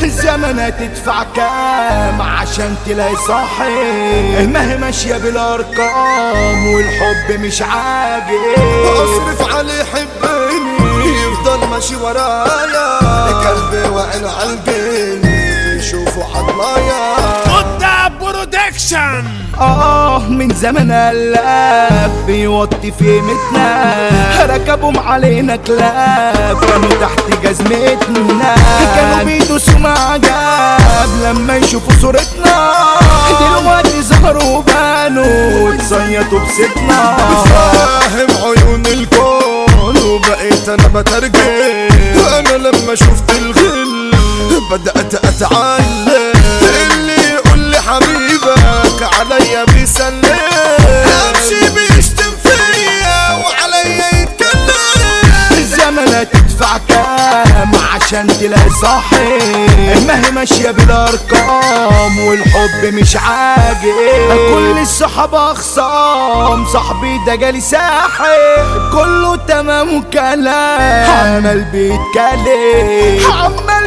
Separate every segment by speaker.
Speaker 1: الزمنة تدفع كام عشان تلاقي صاحب ما هي ماشية بالارقام والحب مش عاجب
Speaker 2: اصرف عليه يحبني يفضل ماشي ورايا قلبي وعين عالقين يشوفوا حضنايا
Speaker 3: قطة برودكشن
Speaker 1: اه من زمن قلب بيوطي في قيمتنا ركبهم علينا كلاب كانوا تحت جزمتنا كانوا بيدوسوا مع جاب لما يشوفوا صورتنا دلوقتي ظهروا وبانوا وتصيطوا بستنا
Speaker 2: فاهم عيون الكون وبقيت انا بترجم انا لما شفت الغل بدأت اتعلم اللي يقول لي حبيبك عليا بيسلم امشي بيشتم فيا وعليا يتكلم
Speaker 1: الزمنة تدفع كام عشان تلاقي صاحب ما هي ماشية بالارقام والحب مش عاجب كل الصحاب اخصام صاحبي ده جالي ساحب كله تمام وكلام عمال بيتكلم عمال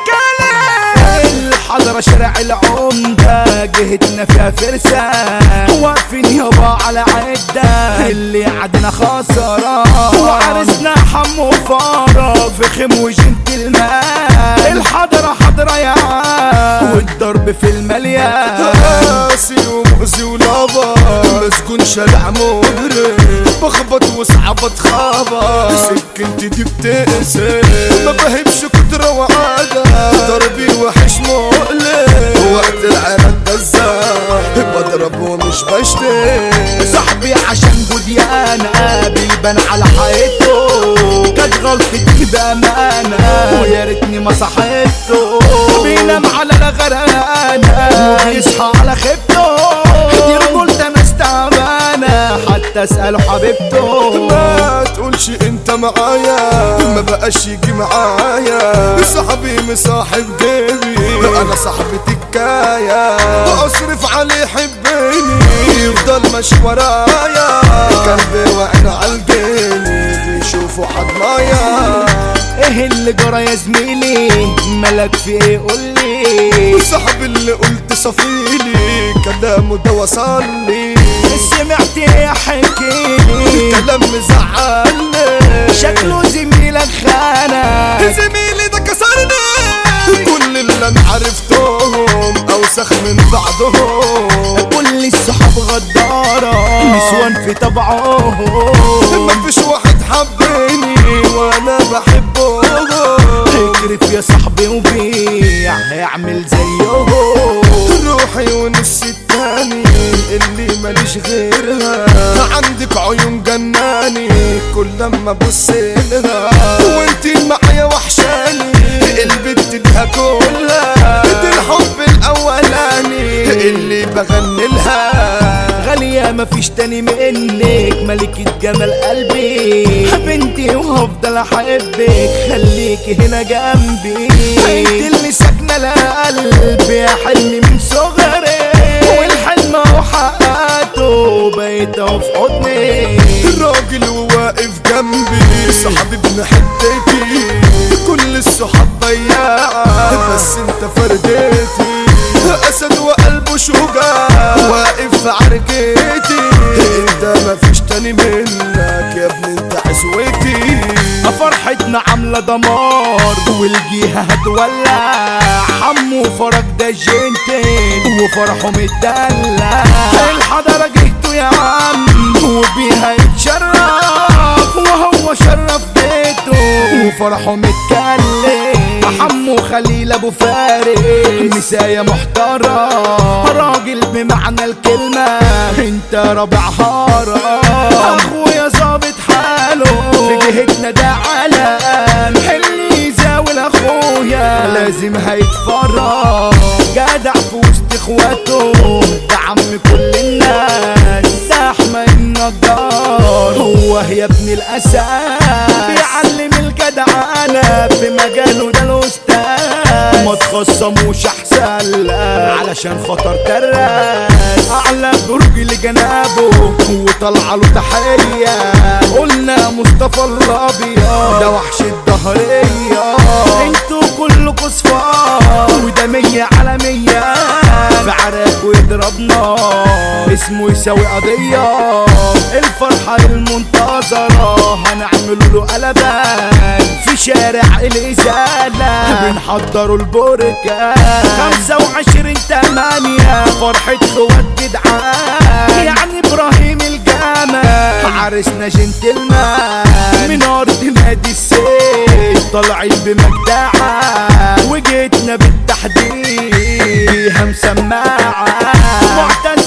Speaker 1: بيتكلم الحضرة شارع العمدة جهتنا فيها فرسان واقفين يابا على عدة اللي عدنا خسران وعرسنا حمو فارة فخم وجنتلمان الحضرة حضرة يا عم والضرب في المليان
Speaker 2: قاسي ومؤذي ولابا مسكون شارع مجرم بخبط وصعبة خابة سكنتي دي بتقسم ما بهبش كترة وعادة ضربي وحش مؤلم وقت العرق ده الزاد بضرب ومش بشتم
Speaker 1: صاحبي عشان جديانة بيبان على حياته كانت غلطتي بأمانة ويا ريتني ما صحيته بينام على الغرقانة وبيصحى على خيبته دي رجولته ناس تعبانة حتى اسأله حبيبته
Speaker 2: ما تقولش انت معايا ما بقاش يجي معايا صاحبي مصاحب جيبي انا صاحبي تكاية اصرف عليه يحبني يفضل ماشي ورايا قلبي وعين عالجيني بيشوفوا حضنايا
Speaker 1: ايه اللي جرى يا زميلي مالك في ايه قولي
Speaker 2: صاحبي اللي قلت صفيلي كلامه ده وصلي
Speaker 1: سمعت ايه حكيلي
Speaker 2: كلام مزعلني
Speaker 1: شكله زميلك خانك
Speaker 2: زميلي ده كسرني كل اللي انا عرفتهم اوسخ من بعضهم
Speaker 1: كل الصحاب غدارة نسوان في طبعهم
Speaker 2: مفيش واحد حبني وانا بحبه
Speaker 1: اكرف يا صاحبي وبيع هيعمل زيهم
Speaker 2: روحي ونص التاني اللي ماليش غيرها عندك عيون جناني كل لما ابص لها وانتي معايا وحشاني البت ليها كلها دي الحب الاولاني اللي بغني لها
Speaker 1: غالية مفيش تاني منك ملكة جمال قلبي بنتي وهفضل احبك خليكي هنا جنبي انت اللي ساكنة لقلبي يا حلمي من صغري والحلم اهو حققته بقيت اهو في حضني
Speaker 2: الراجل وواقف جنبي صاحبي ابن حتتي كل الصحاب ضياعة بس انت فردتي اسد وقلبه شجاع واقف في عركتي انت مفيش تاني منك يا ابني انت عزوتي
Speaker 1: فرحتنا عاملة دمار والجيهة هتولع حمو فرج ده جنتين وفرحه متدلع الحضرة جهته يا عم وبيها يتشرف وهو شرف بيته وفرحه متكلم حمو خليل ابو فارس مسايا محترم راجل بمعنى الكلمة انت رابع هارة اخويا ظابط حاله في جهتنا ده علم اللي يزاول اخويا لازم هيتفرج جدع في وسط اخواته ده عم كل الناس ده احمد النجار هو يا ابن الاساس بيعلم الجدعانة في مجاله ده الاستاذ ما تخصموش احسن لا علشان خطر كراس اعلى برج لجنابه وطلع له تحية قلنا مصطفى الابيض ده وحش الدهرية انتوا كلكوا صفار اسمه يساوي قضية الفرحة المنتظرة هنعمل له قلبان في شارع الإزالة بنحضروا البركة خمسة وعشرين تمانية فرحة خوات جدعان يعني إبراهيم الجمل عرسنا جنتلمان من أرض نادي السيف طالعين بمجدعة وجيتنا بالتحديد بيها مسماعة معتز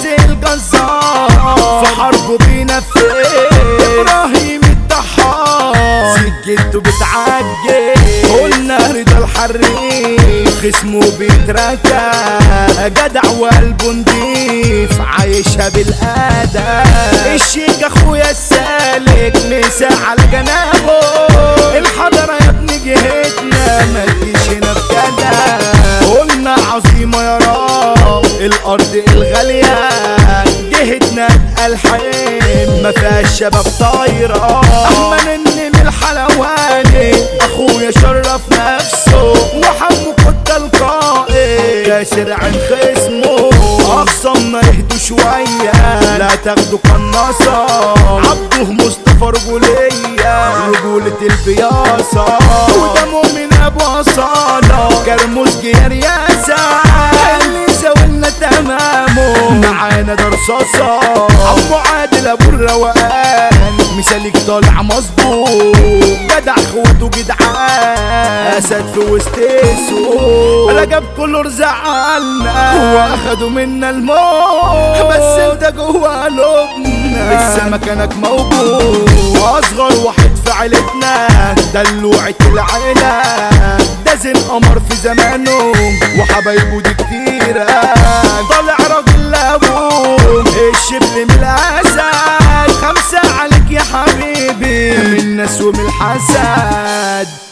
Speaker 1: الجزار في حربه بينفذ إبراهيم الضحاك سجلته بتعجل قلنا رضا الحريق خصمه بيتركى جدع وقلبه نضيف عايشها بالادب الشيك اخويا السالك مسا على جنابه الحضرة يا ابن جهتنا ما تجيش هنا في كده قلنا عظيمة يا رب الارض الغالية جهتنا الحين ما فيهاش شباب طايرة اما نني من الحلواني اخويا شرف نفسه وحمه كنت القائد كاسر عن خصمه اخصمنا يهدوا شوية لا تاخدوا قناصة عبده مصطفى رجولية رجولة البياصة وده مؤمن ابو اصالة كرموس جير ياسا اللي سوينا تمامه معانا ده رصاصة عمو عادل ابو الروقان مثالك طالع مظبوط جدع اخوته جدعان اسد في وسط السوق رجب كله رزعلنا واخدوا منا الموت بس انت جوه قلوبنا لسه مكانك موجود اصغر واحد في عيلتنا دلوعة العيلة ده زين قمر في زمانه وحبايبه دي كتيرة طالع راجل لابوه الشبل من الاسد خمسة عليك يا حبيبي من الناس ومن الحسد